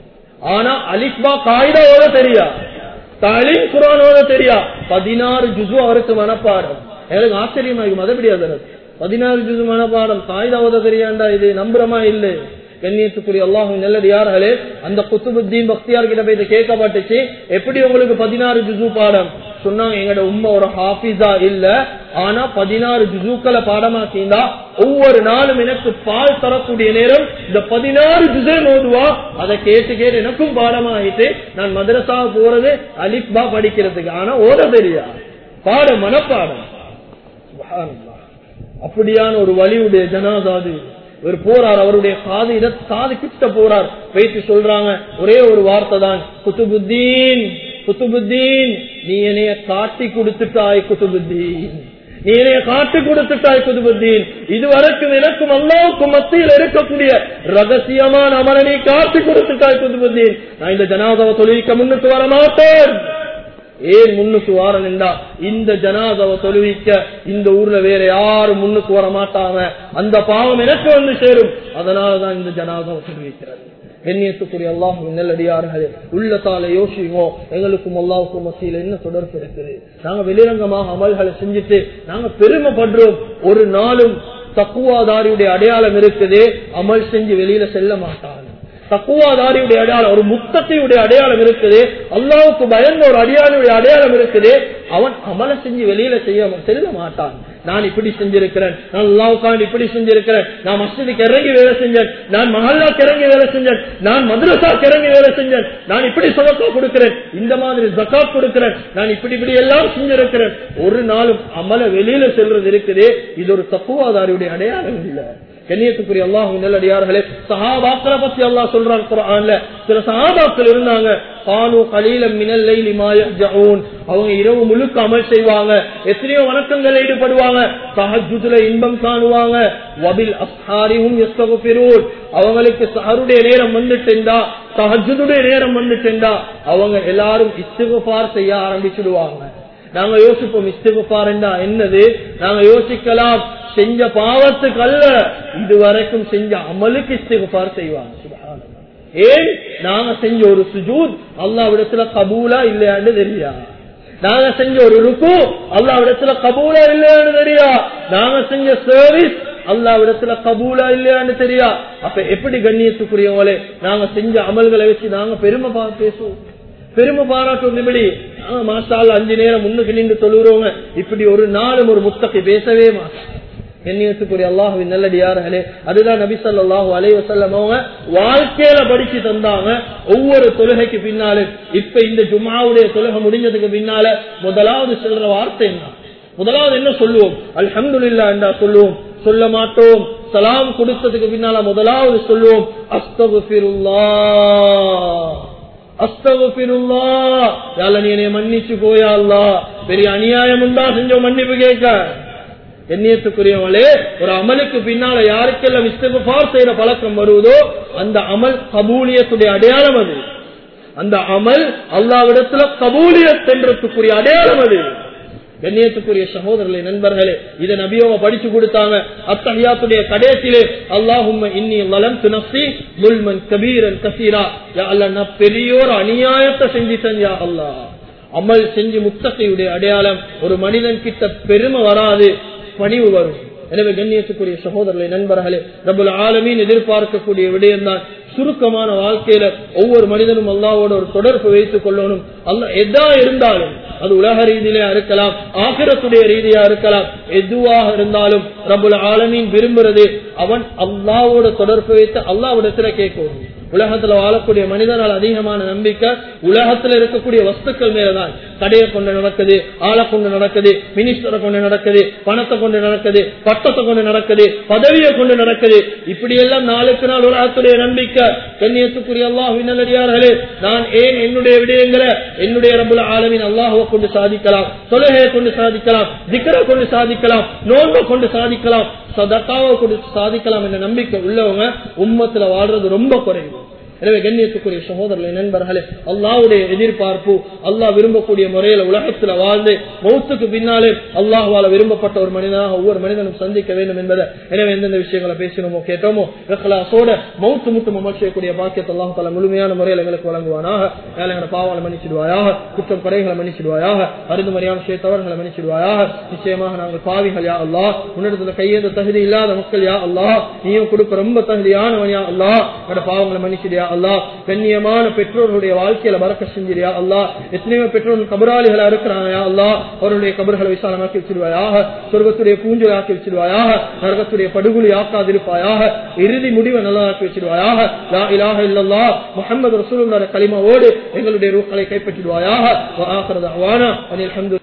ஆனா அலிக்பா காயிதாவோட தெரியா தாலிம் குரானோட தெரியா பதினாறு ஜுசு அவருக்கு மனப்பாடம் எனக்கு ஆச்சரியமா இருக்கும் அதை முடியாது பதினாறு ஜுசு மனப்பாடம் காயிதாவோட தெரியாண்டா இது நம்புறமா இல்லை கண்ணியத்துக்குரிய அல்லாஹும் நல்லடியார்களே அந்த குத்துபுத்தீன் பக்தியார் கிட்ட போய் இதை கேட்கப்பட்டுச்சு எப்படி உங்களுக்கு பதினாறு ஜுசு பாடம் சொன்னாங்க எங்கட உண்மை ஒரு ஹாஃபிஸா இல்ல ஆனா பதினாறு ஜுசுக்களை பாடமாக்கிந்தா ஒவ்வொரு நாளும் எனக்கு பால் தரக்கூடிய நேரம் இந்த பதினாறு ஜுசை ஓதுவா அதை கேட்டு கேட்டு எனக்கும் பாடமாகிட்டு நான் மதரசா போறது அலிப்பா படிக்கிறதுக்கு ஆனா ஓத தெரியா பாடம் மனப்பாடம் சுப்ஹானல்லாஹ். அப்படியான ஒரு வலியுடைய ஜனாதாது இவர் போறார் அவருடைய காது இத காது கிட்ட போறார் வைத்து சொல்றாங்க ஒரே ஒரு வார்த்தை தான் குத்துபுத்தீன் குத்துபுத்தீன் நீ என்னைய காட்டி கொடுத்துட்டாய் குத்துபுத்தீன் நீ என்னைய காட்டி கொடுத்துட்டாய் குத்துபுத்தீன் இதுவரைக்கும் எனக்கும் அல்லாவுக்கும் மத்தியில் இருக்கக்கூடிய ரகசியமான அமலை நீ காட்டி கொடுத்துட்டாய் குத்துபுத்தீன் நான் இந்த ஜனாதாவை தொழிலுக்கு முன்னுக்கு வர மாட்டேன் ஏன் முன்னுக்கு வாரன்டா இந்த ஜனாதாவை தொழுவிக்க இந்த ஊர்ல வேற யாரும் முன்னுக்கு வர மாட்டாங்க அந்த பாவம் எனக்கு வந்து சேரும் அதனாலதான் இந்த ஜனாதாவை தொழுவிக்கிறது கண்ணியத்துக்குரிய அல்லாஹ் நல்லடியார்களே உள்ளத்தால யோசிவோம் எங்களுக்கும் அல்லாவுக்கும் மத்தியில் என்ன தொடர்பு இருக்குது நாங்க வெளிரங்கமாக அமல்களை செஞ்சுட்டு நாங்க பெருமைப்படுறோம் ஒரு நாளும் தக்குவாதாரியுடைய அடையாளம் இருக்குது அமல் செஞ்சு வெளியில செல்ல மாட்டாங்க தக்குவாதாரியுடைய அடையாளம் ஒரு முத்தத்தையுடைய அடையாளம் இருக்குது அல்லாவுக்கு பயந்த ஒரு அடியாளுடைய அடையாளம் இருக்குது அவன் அமல செஞ்சு வெளியில செய்ய செல்ல மாட்டான் நான் இப்படி செஞ்சிருக்கிறேன் நான் அல்லாவுக்காண்டி இப்படி செஞ்சிருக்கிறேன் நான் மஸ்ஜிதுக்கு இறங்கி வேலை செஞ்சேன் நான் மஹல்லாக்கு இறங்கி வேலை செஞ்சேன் நான் மதுரசாக்கு இறங்கி வேலை செஞ்சேன் நான் இப்படி சதக்கா கொடுக்கிறேன் இந்த மாதிரி ஜக்காத் கொடுக்கிறேன் நான் இப்படி இப்படி எல்லாம் செஞ்சிருக்கிறேன் ஒரு நாளும் அமல வெளியில செல்றது இருக்குது இது ஒரு தப்புவாதாரியுடைய அடையாளம் இல்லை கண்ணியத்துக்குரிய அல்லாஹ் நல்லடியார்களே சஹாபாக்களை பத்தி அல்லாஹ் சொல்றான் குரான்ல சில சஹாபாக்கள் இருந்தாங்க கானு கலீலம் மினல் லைலி மா யஹ்ஜஊன் அவங்க இரவு முழுக்க அமல் செய்வாங்க எத்தனையோ வணக்கங்கள் ஈடுபடுவாங்க தஹஜ்ஜுதுல இன்பம் காணுவாங்க வபில் அஸ்ஹாரிஹும் யஸ்தக்ஃபிரூன் அவங்களுக்கு சஹருடைய நேரம் வந்துட்டா தஹஜ்ஜுடைய நேரம் வந்துட்டா அவங்க எல்லாரும் இஸ்திக்ஃபார் செய்ய ஆரம்பிச்சிடுவாங்க நாங்க யோசிப்போம் இஸ்திகுபார் என்னது நாங்க யோசிக்கலாம் செஞ்ச பாவத்துக்கு அல்ல இதுவரைக்கும் செஞ்ச அமலுக்கு இஸ்திகுபார் செய்வாங்க சுப்ஹானல்லாஹ். ஏன் நாங்க செஞ்ச ஒரு சுஜூத் அல்லாஹ் விடத்துல கபூலா இல்லையான்னு தெரியா நாங்க செஞ்ச ஒரு ருக்கு அல்லாஹ் விடத்துல கபூலா இல்லையான்னு தெரியா நாங்க செஞ்ச சர்வீஸ் அல்லாஹ் விடத்துல கபூலா இல்லையான்னு தெரியா அப்ப எப்படி கண்ணியத்துக்குரியவங்களே நாங்க செஞ்ச அமல்களை வச்சு நாங்க பெருமை பா பேசுவோம் பெருமை பாராட்டும் இப்படி மாசால் அஞ்சு நேரம் முன்னுக்கு நின்று தொழுகிறவங்க இப்படி ஒரு நாளும் ஒரு முத்தகை பேசவே மாட்டாங்க கண்ணியத்துக்குரிய அல்லாஹுவின் நல்லடியார்களே அதுதான் நபி ஸல்லல்லாஹு அலைஹி வஸல்லம் அவங்க வாழ்க்கையில படிச்சு தந்தாங்க ஒவ்வொரு தொழுகைக்கு பின்னால இப்ப இந்த ஜும்ஆவுடைய தொழுகை முடிஞ்சதுக்கு பின்னால முதலாவது சொல்ற வார்த்தை என்ன முதலாவது என்ன சொல்லுவோம் அல்ஹம்துலில்லாஹ் என்றா சொல்லுவோம் சொல்ல மாட்டோம் சலாம் கொடுத்ததுக்கு பின்னால முதலாவது சொல்லுவோம் அஸ்தகுபிருல்லா அஸ்தகுபிருல்லா யால நீ என்னை மன்னிச்சு போயா அல்லா பெரிய அநியாயம் உண்டா செஞ்ச மன்னிப்பு கேட்க எண்ணியத்துக்குரியவளே ஒரு அமலுக்கு பின்னால யாருக்கெல்லாம் இஸ்தகுபார் செய்யற பழக்கம் வருவதோ அந்த அமல் கபூலியத்துடைய அடையாளம் அது அந்த அமல் அல்லாவிடத்துல கபூலியத் என்றதுக்குரிய அடையாளம் அது கண்ணியத்துக்குரிய சகோதரர்களே நண்பர்களே இதை நபியோக படிச்சு கொடுத்தாங்க அத்தகையாத்துடைய கடைசியிலே அல்லாஹும் இன்னி வளம் துணசி முல்மன் கபீரன் கசீரா யா அல்லா நான் பெரியோர் அநியாயத்தை செஞ்சிட்டேன் யா அல்லா அமல் செஞ்சு முத்தகையுடைய அடையாளம் ஒரு மனிதன் கிட்ட பெருமை வராது பணிவு வரும் எனவே கண்ணியத்துக்குரிய சகோதரர்களை நண்பர்களே ரபுல் ஆலமீன் எதிர்பார்க்கக்கூடிய விடயம்தான் சுருக்கமான வாழ்க்கையில ஒவ்வொரு மனிதனும் அல்லாவோட ஒரு தொடர்பு வைத்துக் கொள்ளணும் அல்ல எதா இருந்தாலும் அது உலக ரீதியிலே இருக்கலாம் ஆகிரத்துடைய ரீதியா இருக்கலாம் எதுவாக இருந்தாலும் ரபுல் ஆலமீன் விரும்புறது அவன் அல்லாவோட தொடர்பு வைத்து அல்லாவிடத்துல கேட்கணும் உலகத்துல வாழக்கூடிய மனிதனால் அதிகமான நம்பிக்கை உலகத்துல இருக்கக்கூடிய வஸ்துக்கள் மேலதான் கடையை கொண்டு நடக்குது ஆளை கொண்டு நடக்குது மினிஸ்டரை கொண்டு நடக்குது பணத்தை கொண்டு நடக்குது பட்டத்தை கொண்டு நடக்குது பதவியை கொண்டு நடக்குது இப்படி எல்லாம் நாளுக்கு நாள் உலகத்துடைய நம்பிக்கை கண்ணியத்துக்குரிய அல்லாஹ் நல்லடியார்களே நான் ஏன் என்னுடைய விடயங்களை என்னுடைய ரபுல ஆலமின் அல்லாஹுவை கொண்டு சாதிக்கலாம் தொழுகையை கொண்டு சாதிக்கலாம் திக்கரை கொண்டு சாதிக்கலாம் நோன்பை கொண்டு சாதிக்கலாம் சதக்காவை கொண்டு சாதிக்கலாம் என்ற நம்பிக்கை உள்ளவங்க உம்மத்துல வாழ்றது ரொம்ப குறைவு எனவே கண்ணியத்துக்குரிய சகோதரர்களை நண்பர்களே அல்லாவுடைய எதிர்பார்ப்பு அல்லாஹ் விரும்பக்கூடிய முறையில உலகத்துல வாழ்ந்து மௌத்துக்கு பின்னாலே அல்லாஹுவால விரும்பப்பட்ட ஒரு மனிதனாக ஒவ்வொரு மனிதனும் சந்திக்க வேண்டும் என்பதை எனவே எந்தெந்த விஷயங்களை பேசினோமோ கேட்டோமோ இஹ்லாஸோட மௌத்து முட்டும் அமல் செய்யக்கூடிய பாக்கியத்தை அல்லாஹ் தலா முழுமையான முறையில் எங்களுக்கு வழங்குவானாக எங்களை பாவங்களை மன்னிச்சிடுவாயாக குற்றம் குறைகளை மன்னிச்சிடுவாயாக அருந்து மரியாதை செய்ய தவறுகளை மன்னிச்சிடுவாயாக நிச்சயமாக நாங்கள் பாவிகள் யா அல்லாஹ் உன்னிடத்துல கையேந்த தகுதி இல்லாத மக்கள் யா அல்லாஹ் நீயும் கொடுக்க ரொம்ப தகுதியானவன் யா அல்லாஹ் எங்களோட பாவங்களை மன்னிச்சிடியா அல்லா கண்ணியமான பெற்றோர்களுடைய வாழ்க்கையில மறக்க செஞ்சிரியா அல்லா எத்தனையோ பெற்றோர்கள் கபராளிகளா இருக்கிறாங்க அல்லா அவருடைய கபர்களை விசாலமாக்கி வச்சிருவாயாக சொர்க்கத்துடைய பூஞ்சல் ஆக்கி வச்சிருவாயாக நரகத்துடைய படுகொலி ஆக்காதிருப்பாயாக இறுதி முடிவை நல்லா ஆக்கி வச்சிருவாயாக லா இலாஹ இல்லல்லா முஹம்மது ரசூலுல்லாஹ் கலிமாவோடு எங்களுடைய ரூக்களை கைப்பற்றிடுவாயாக வஆகிரு தஅவானா அனில் ஹம்து